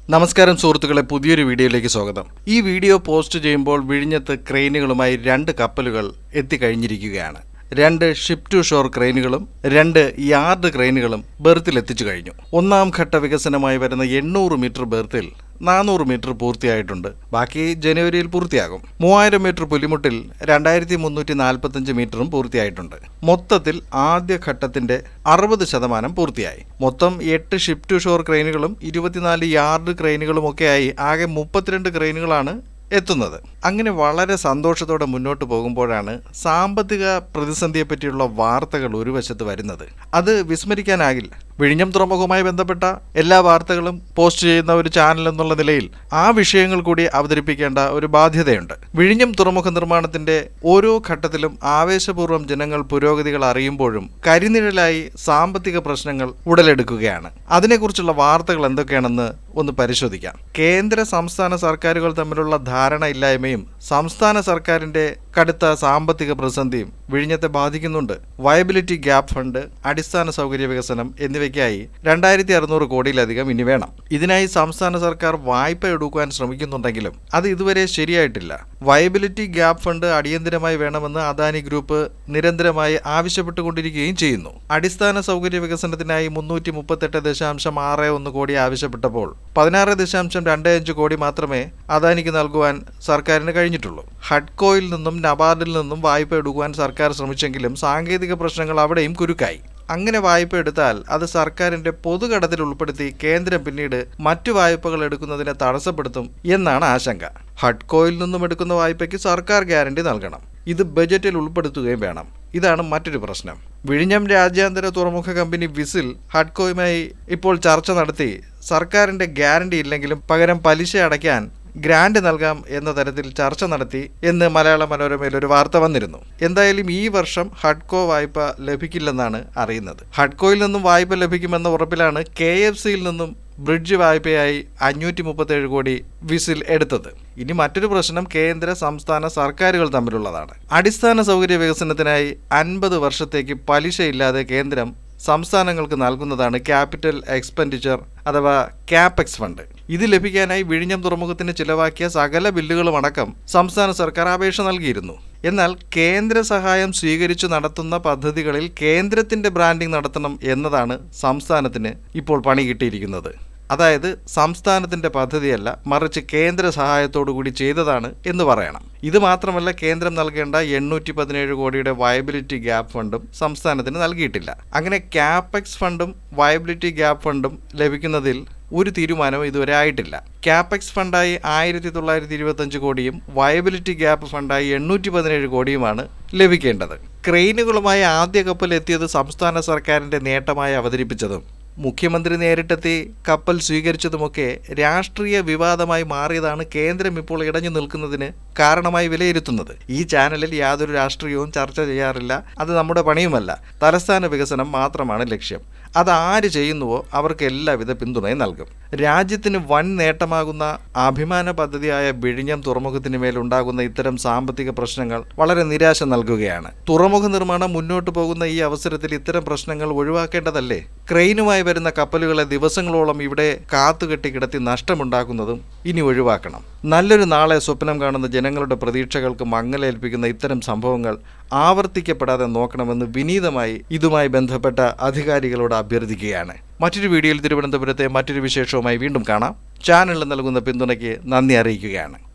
നമസ്കാരം സുഹൃത്തുക്കളെ പുതിയൊരു വീഡിയോയിലേക്ക് സ്വാഗതം ഈ വീഡിയോ പോസ്റ്റ് ചെയ്യുമ്പോൾ വിഴിഞ്ഞത്ത് ക്രെയിനുകളുമായി രണ്ട് കപ്പലുകൾ എത്തിക്കഴിഞ്ഞിരിക്കുകയാണ് രണ്ട് ഷിപ്പ് ടു ഷോർ ക്രെയിനുകളും രണ്ട് യാർഡ് ക്രെയിനുകളും ബെർത്തിൽ എത്തിച്ചു കഴിഞ്ഞു ഒന്നാം ഘട്ട വികസനമായി വരുന്ന എണ്ണൂറ് മീറ്റർ ബെർത്തിൽ നാനൂറ് മീറ്റർ പൂർത്തിയായിട്ടുണ്ട് ബാക്കി ജനുവരിയിൽ പൂർത്തിയാകും മൂവായിരം മീറ്റർ പുലിമുട്ടിൽ രണ്ടായിരത്തി മുന്നൂറ്റി നാൽപ്പത്തഞ്ച് മീറ്ററും പൂർത്തിയായിട്ടുണ്ട് മൊത്തത്തിൽ ആദ്യ ഘട്ടത്തിന്റെ അറുപത് ശതമാനം പൂർത്തിയായി മൊത്തം എട്ട് ഷിപ്പ് ടു ഷോർ ക്രെയിനുകളും ഇരുപത്തിനാല് യാർഡ് ക്രെയിനുകളും ഒക്കെയായി ആകെ മുപ്പത്തിരണ്ട് ക്രെയിനുകളാണ് എത്തുന്നത് അങ്ങനെ വളരെ സന്തോഷത്തോടെ മുന്നോട്ട് പോകുമ്പോഴാണ് സാമ്പത്തിക പ്രതിസന്ധിയെ പറ്റിയുള്ള വാർത്തകൾ ഒരു വശത്ത് വരുന്നത് അത് വിസ്മരിക്കാനാകില്ല വിഴിഞ്ഞം തുറമുഖവുമായി ബന്ധപ്പെട്ട എല്ലാ വാർത്തകളും പോസ്റ്റ് ചെയ്യുന്ന ഒരു ചാനൽ എന്നുള്ള നിലയിൽ ആ വിഷയങ്ങൾ കൂടി അവതരിപ്പിക്കേണ്ട ഒരു ബാധ്യതയുണ്ട് വിഴിഞ്ഞം തുറമുഖ നിർമ്മാണത്തിന്റെ ഓരോ ഘട്ടത്തിലും ആവേശപൂർവ്വം ജനങ്ങൾ പുരോഗതികൾ അറിയുമ്പോഴും കരിനിഴലായി സാമ്പത്തിക പ്രശ്നങ്ങൾ ഉടലെടുക്കുകയാണ് അതിനെക്കുറിച്ചുള്ള വാർത്തകൾ എന്തൊക്കെയാണെന്ന് ഒന്ന് പരിശോധിക്കാം കേന്ദ്ര സംസ്ഥാന സർക്കാരുകൾ തമ്മിലുള്ള ധാരണയില്ലായ്മയും സംസ്ഥാന സർക്കാരിന്റെ കടുത്ത സാമ്പത്തിക പ്രതിസന്ധിയും വിഴിഞ്ഞത്തെ ബാധിക്കുന്നുണ്ട് വയബിലിറ്റി ഗ്യാപ്പ് ഫണ്ട് അടിസ്ഥാന സൗകര്യ വികസനം എന്നിവയ്ക്കായി രണ്ടായിരത്തി അറുന്നൂറ് കോടിയിലധികം ഇനി വേണം ഇതിനായി സംസ്ഥാന സർക്കാർ വായ്പ എടുക്കുവാൻ ശ്രമിക്കുന്നുണ്ടെങ്കിലും അത് ഇതുവരെ ശരിയായിട്ടില്ല വയബിലിറ്റി ഗ്യാപ്പ് ഫണ്ട് അടിയന്തിരമായി വേണമെന്ന് അദാനി ഗ്രൂപ്പ് നിരന്തരമായി ആവശ്യപ്പെട്ടുകൊണ്ടിരിക്കുകയും ചെയ്യുന്നു അടിസ്ഥാന സൗകര്യ വികസനത്തിനായി മുന്നൂറ്റി മുപ്പത്തെട്ട് ദശാംശം ആറ് ഒന്ന് കോടി ആവശ്യപ്പെട്ടപ്പോൾ പതിനാറ് ദശാംശം രണ്ട് അഞ്ച് കോടി മാത്രമേ അദാനിക്ക് നൽകുവാൻ സർക്കാരിന് കഴിഞ്ഞിട്ടുള്ളൂ ഹഡ്കോയിൽ നിന്നും നബാർഡിൽ നിന്നും വായ്പ എടുക്കുവാൻ സർക്കാർ ശ്രമിച്ചെങ്കിലും സാങ്കേതിക പ്രശ്നങ്ങൾ അവിടെയും കുരുക്കായി അങ്ങനെ വായ്പ എടുത്താൽ അത് സർക്കാരിന്റെ പൊതുകടത്തിൽ ഉൾപ്പെടുത്തി കേന്ദ്രം പിന്നീട് മറ്റു വായ്പകൾ എടുക്കുന്നതിനെ തടസ്സപ്പെടുത്തും എന്നാണ് ആശങ്ക ഹഡ്കോയിൽ നിന്നും എടുക്കുന്ന വായ്പയ്ക്ക് സർക്കാർ ഗ്യാരണ്ടി നൽകണം ഇത് ബജറ്റിൽ ഉൾപ്പെടുത്തുകയും വേണം ഇതാണ് മറ്റൊരു പ്രശ്നം വിഴിഞ്ഞം രാജ്യാന്തര തുറമുഖ കമ്പനി വിസിൽ ഹഡ്കോയുമായി ഇപ്പോൾ ചർച്ച നടത്തി സർക്കാരിന്റെ ഗ്യാരണ്ടി ഇല്ലെങ്കിലും പകരം പലിശ അടയ്ക്കാൻ ഗ്രാന്റ് നൽകാം എന്ന തരത്തിൽ ചർച്ച നടത്തി എന്ന് മലയാള മനോരമയിൽ ഒരു വാർത്ത വന്നിരുന്നു എന്തായാലും ഈ വർഷം ഹഡ്കോ വായ്പ ലഭിക്കില്ലെന്നാണ് അറിയുന്നത് ഹഡ്കോയിൽ നിന്നും വായ്പ ലഭിക്കുമെന്ന ഉറപ്പിലാണ് കെ എഫ് സിയിൽ നിന്നും ബ്രിഡ്ജ് വായ്പയായി അഞ്ഞൂറ്റി മുപ്പത്തേഴ് കോടി വിസിൽ എടുത്തത് ഇനി മറ്റൊരു പ്രശ്നം കേന്ദ്ര സംസ്ഥാന സർക്കാരുകൾ തമ്മിലുള്ളതാണ് അടിസ്ഥാന സൗകര്യ വികസനത്തിനായി അൻപത് വർഷത്തേക്ക് പലിശയില്ലാതെ കേന്ദ്രം സംസ്ഥാനങ്ങൾക്ക് നൽകുന്നതാണ് ക്യാപിറ്റൽ എക്സ്പെൻഡിച്ചർ അഥവാ ക്യാപെക്സ് ഫണ്ട് ഇത് ലഭിക്കാനായി വിഴിഞ്ഞം തുറമുഖത്തിന് ചിലവാക്കിയ സകല ബില്ലുകളും അടക്കം സംസ്ഥാന സർക്കാർ അപേക്ഷ നൽകിയിരുന്നു എന്നാൽ കേന്ദ്ര സഹായം സ്വീകരിച്ചു നടത്തുന്ന പദ്ധതികളിൽ കേന്ദ്രത്തിന്റെ ബ്രാൻഡിംഗ് നടത്തണം എന്നതാണ് സംസ്ഥാനത്തിന് ഇപ്പോൾ പണി കിട്ടിയിരിക്കുന്നത് അതായത് സംസ്ഥാനത്തിന്റെ പദ്ധതിയല്ല മറിച്ച് കേന്ദ്ര സഹായത്തോടു കൂടി ചെയ്തതാണ് എന്ന് പറയണം ഇത് മാത്രമല്ല കേന്ദ്രം നൽകേണ്ട എണ്ണൂറ്റി പതിനേഴ് കോടിയുടെ വയബിലിറ്റി ഗ്യാപ്പ് ഫണ്ടും സംസ്ഥാനത്തിന് നൽകിയിട്ടില്ല അങ്ങനെ ക്യാപെക്സ് ഫണ്ടും വയബിലിറ്റി ഗ്യാപ്പ് ഫണ്ടും ലഭിക്കുന്നതിൽ ഒരു തീരുമാനവും ഇതുവരെ ആയിട്ടില്ല ക്യാപെക്സ് ഫണ്ടായി ആയിരത്തി തൊള്ളായിരത്തി ഇരുപത്തഞ്ച് കോടിയും വയബിലിറ്റി ഗ്യാപ്പ് ഫണ്ടായി എണ്ണൂറ്റി പതിനേഴ് കോടിയുമാണ് ലഭിക്കേണ്ടത് ക്രെയിനുകളുമായി ആദ്യ കപ്പൽ എത്തിയത് സംസ്ഥാന സർക്കാരിന്റെ നേട്ടമായി അവതരിപ്പിച്ചതും മുഖ്യമന്ത്രി നേരിട്ടെത്തി കപ്പൽ സ്വീകരിച്ചതുമൊക്കെ രാഷ്ട്രീയ വിവാദമായി മാറിയതാണ് കേന്ദ്രം ഇപ്പോൾ ഇടഞ്ഞു നിൽക്കുന്നതിന് കാരണമായി വിലയിരുത്തുന്നത് ഈ ചാനലിൽ യാതൊരു രാഷ്ട്രീയവും ചർച്ച ചെയ്യാറില്ല അത് നമ്മുടെ പണിയുമല്ല തലസ്ഥാന വികസനം മാത്രമാണ് ലക്ഷ്യം അത് ആര് ചെയ്യുന്നുവോ അവർക്ക് എല്ലാവിധ പിന്തുണയും നൽകും രാജ്യത്തിന് വൻ നേട്ടമാകുന്ന അഭിമാന പദ്ധതിയായ വിഴിഞ്ഞം തുറമുഖത്തിന് മേലുണ്ടാകുന്ന ഇത്തരം സാമ്പത്തിക പ്രശ്നങ്ങൾ വളരെ നിരാശ നൽകുകയാണ് തുറമുഖ നിർമ്മാണം മുന്നോട്ട് പോകുന്ന ഈ അവസരത്തിൽ ഇത്തരം പ്രശ്നങ്ങൾ ഒഴിവാക്കേണ്ടതല്ലേ ക്രെയിനുമായി വരുന്ന കപ്പലുകളെ ദിവസങ്ങളോളം ഇവിടെ കാത്തുകെട്ടി കിടത്തി നഷ്ടമുണ്ടാക്കുന്നതും ഇനി ഒഴിവാക്കണം നല്ലൊരു നാളെ സ്വപ്നം കാണുന്ന ജനങ്ങളുടെ പ്രതീക്ഷകൾക്ക് മങ്ങലേൽപ്പിക്കുന്ന ഇത്തരം സംഭവങ്ങൾ ആവർത്തിക്കപ്പെടാതെ നോക്കണമെന്ന് വിനീതമായി ഇതുമായി ബന്ധപ്പെട്ട അധികാരികളോട് അഭ്യർത്ഥിക്കുകയാണ് മറ്റൊരു വീഡിയോയിൽ തിരുവനന്തപുരത്തെ മറ്റൊരു വിശേഷവുമായി വീണ്ടും കാണാം ചാനലിൽ നൽകുന്ന പിന്തുണയ്ക്ക് നന്ദി അറിയിക്കുകയാണ്